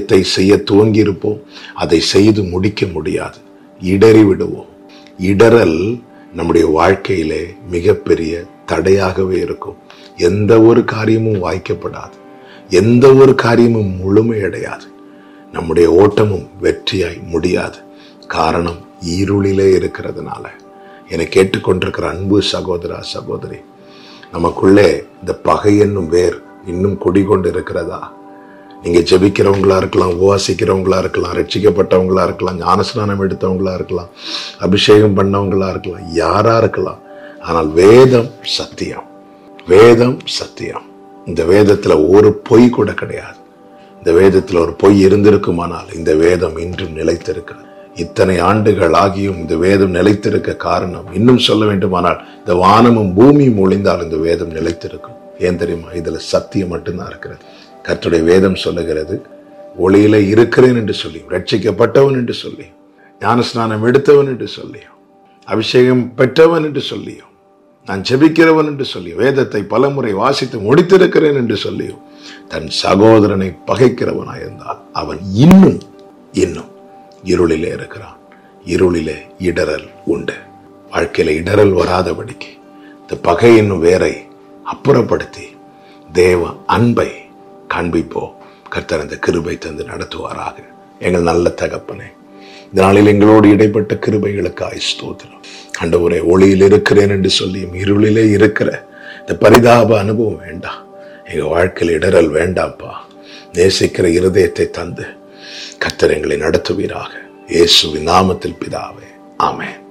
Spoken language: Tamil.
காரியத்தை செய்ய துவங்கி இருப்போம் அதை செய்து முடிக்க முடியாது இடறி விடுவோம் இடறல் நம்முடைய வாழ்க்கையிலே மிகப்பெரிய தடையாகவே இருக்கும் எந்த ஒரு காரியமும் வாய்க்கப்படாது எந்த ஒரு காரியமும் முழுமையடையாது நம்முடைய ஓட்டமும் வெற்றியாய் முடியாது காரணம் இருளிலே இருக்கிறதுனால என்னை கேட்டுக்கொண்டிருக்கிற அன்பு சகோதரா சகோதரி நமக்குள்ளே இந்த பகை என்னும் வேர் இன்னும் குடிகொண்டு இருக்கிறதா நீங்க ஜெபிக்கிறவங்களா இருக்கலாம் உபவாசிக்கிறவங்களா இருக்கலாம் ரட்சிக்கப்பட்டவங்களா இருக்கலாம் ஞானஸ்நானம் எடுத்தவங்களா இருக்கலாம் அபிஷேகம் பண்ணவங்களா இருக்கலாம் யாரா இருக்கலாம் ஆனால் வேதம் சத்தியம் வேதம் சத்தியம் இந்த வேதத்துல ஒரு பொய் கூட கிடையாது இந்த வேதத்துல ஒரு பொய் இருந்திருக்குமானால் இந்த வேதம் இன்றும் நிலைத்திருக்கிறது இத்தனை ஆண்டுகள் ஆகியும் இந்த வேதம் நிலைத்திருக்க காரணம் இன்னும் சொல்ல வேண்டுமானால் இந்த வானமும் பூமியும் ஒளிந்தால் இந்த வேதம் நிலைத்திருக்கும் ஏன் தெரியுமா இதுல சத்தியம் மட்டும்தான் இருக்கிறது கர்த்தருடைய வேதம் சொல்லுகிறது ஒளியில இருக்கிறேன் என்று சொல்லி ரட்சிக்கப்பட்டவன் என்று சொல்லி ஞானஸ்நானம் எடுத்தவன் என்று சொல்லியும் அபிஷேகம் பெற்றவன் என்று சொல்லியும் நான் ஜெபிக்கிறவன் என்று சொல்லி வேதத்தை பலமுறை வாசித்து முடித்திருக்கிறேன் என்று சொல்லியும் தன் சகோதரனை பகைக்கிறவனாயிருந்தால் அவன் இன்னும் இன்னும் இருளிலே இருக்கிறான் இருளிலே இடறல் உண்டு வாழ்க்கையில இடறல் வராதபடிக்கு இந்த பகை என்னும் வேரை அப்புறப்படுத்தி தேவ அன்பை காண்பிப்போம் கர்த்தர் அந்த கிருபை தந்து நடத்துவாராக எங்கள் நல்ல தகப்பனே இந்த நாளில் எங்களோடு இடைப்பட்ட கிருபைகளுக்காய் ஸ்தோத்திரம் ஆண்டவரே ஒளியில் இருக்கிறேன் என்று சொல்லியும் இருளிலே இருக்கிற இந்த பரிதாப அனுபவம் வேண்டாம் எங்க வாழ்க்கையில் இடரல் வேண்டாம்ப்பா நேசிக்கிற இருதயத்தை தந்து கர்த்தர் எங்களை நடத்துவீராக இயேசுவின் நாமத்தில் பிதாவே ஆமென்